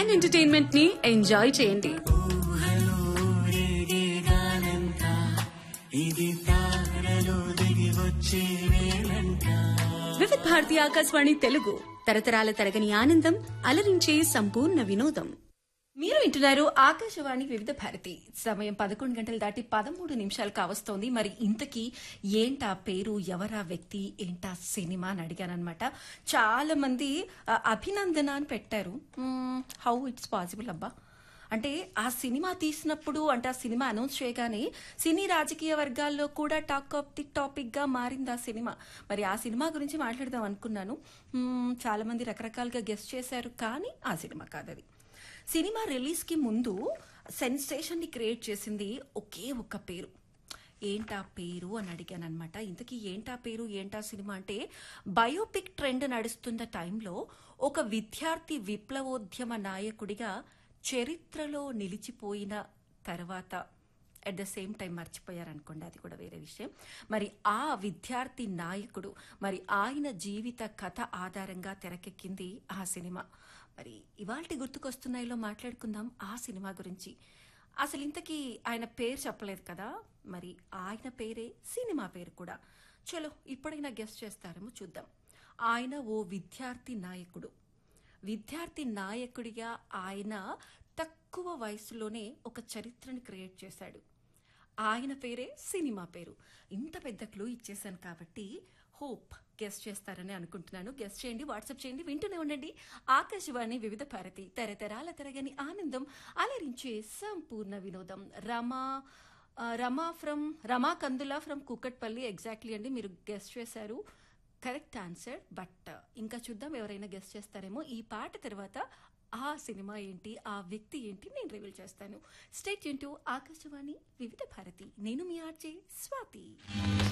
and entertainment ని enjoy చేయండి వివిధ భారతి ఆకాశవాణి తెలుగు తరతరాల తరగని ఆనందం అలరించే సంపూర్ణ వినోదం మీరు వింటున్నారు ఆకాశవాణి వివిధ భారతి సమయం పదకొండు గంటలు దాటి పదమూడు నిమిషాలు కావస్తోంది మరి ఇంతకీ ఏంటా పేరు ఎవరా వ్యక్తి ఏంటా సినిమా అని అడిగానమాట చాలా మంది ఆ, అభినందన అని పెట్టారు హౌ ఇట్స్ పాసిబుల్ అబ్బా అంటే ఆ సినిమా తీసినప్పుడు అంటే ఆ సినిమా అనౌన్స్ చేయగానే సినీ రాజకీయ వర్గాల్లో కూడా టాక్ ఆఫ్ ది టాపిక్ గా మారింది ఆ సినిమా మరి ఆ సినిమా గురించి మాట్లాడదాం అనుకున్నాను మ్మ్, చాలా మంది రకరకాలుగా గెస్ట్ చేశారు కానీ ఆ సినిమా కాదది సినిమా రిలీజ్ కి ముందు సెన్సేషన్ ని క్రియేట్ చేసింది ఒకే ఒక్క పేరు ఏంటా పేరు అని అడిగాను అనమాట ఇంతకీ ఏంటా పేరు ఏంటా సినిమా అంటే బయోపిక్ ట్రెండ్ నడుస్తున్న టైంలో ఒక విద్యార్థి విప్లవోద్యమ నాయకుడిగా చరిత్రలో నిలిచిపోయిన తర్వాత అట్ ద సేమ్ టైం మర్చిపోయారనుకోండి అది కూడా వేరే విషయం మరి ఆ విద్యార్థి నాయకుడు మరి ఆయన జీవిత కథ ఆధారంగా తెరకెక్కింది ఆ సినిమా మరి ఇవాల్టి గుర్తుకొస్తున్నాయిలో మాట్లాడుకుందాం ఆ సినిమా గురించి అసలు ఇంతకీ ఆయన పేరు చెప్పలేదు కదా మరి ఆయన పేరే సినిమా పేరు కూడా చలో ఇప్పుడైనా గెస్ట్ చేస్తారేమో చూద్దాం ఆయన ఓ విద్యార్థి నాయకుడు విద్యార్థి నాయకుడిగా ఆయన తక్కువ వయసులోనే ఒక చరిత్రను క్రియేట్ చేశాడు ఆయన పేరే సినిమా పేరు ఇంత పెద్ద క్లూ ఇచ్చేసాను కాబట్టి హోప్ గెస్ట్ చేస్తారని అనుకుంటున్నాను గెస్ట్ చేయండి వాట్సాప్ చేయండి వింటూనే ఉండండి ఆకాశవాణి వివిధ భారతి తరతరాల తరగని ఆనందం అలరించే సంపూర్ణ వినోదం రమా ఆ, Rama from Rama Kandula from Kukatpally exactly అండి మీరు గెస్ట్ చేశారు కరెక్ట్ ఆన్సర్ బట్ ఇంకా చూద్దాం ఎవరైనా గెస్ట్ చేస్తారేమో ఈ పాట తర్వాత ఆ సినిమా ఏంటి ఆ వ్యక్తి ఏంటి నేను రివీల్ చేస్తాను స్టేట్ టు ఆకాశవాణి వివిధ భారతి నేను మీ ఆర్జే స్వాతి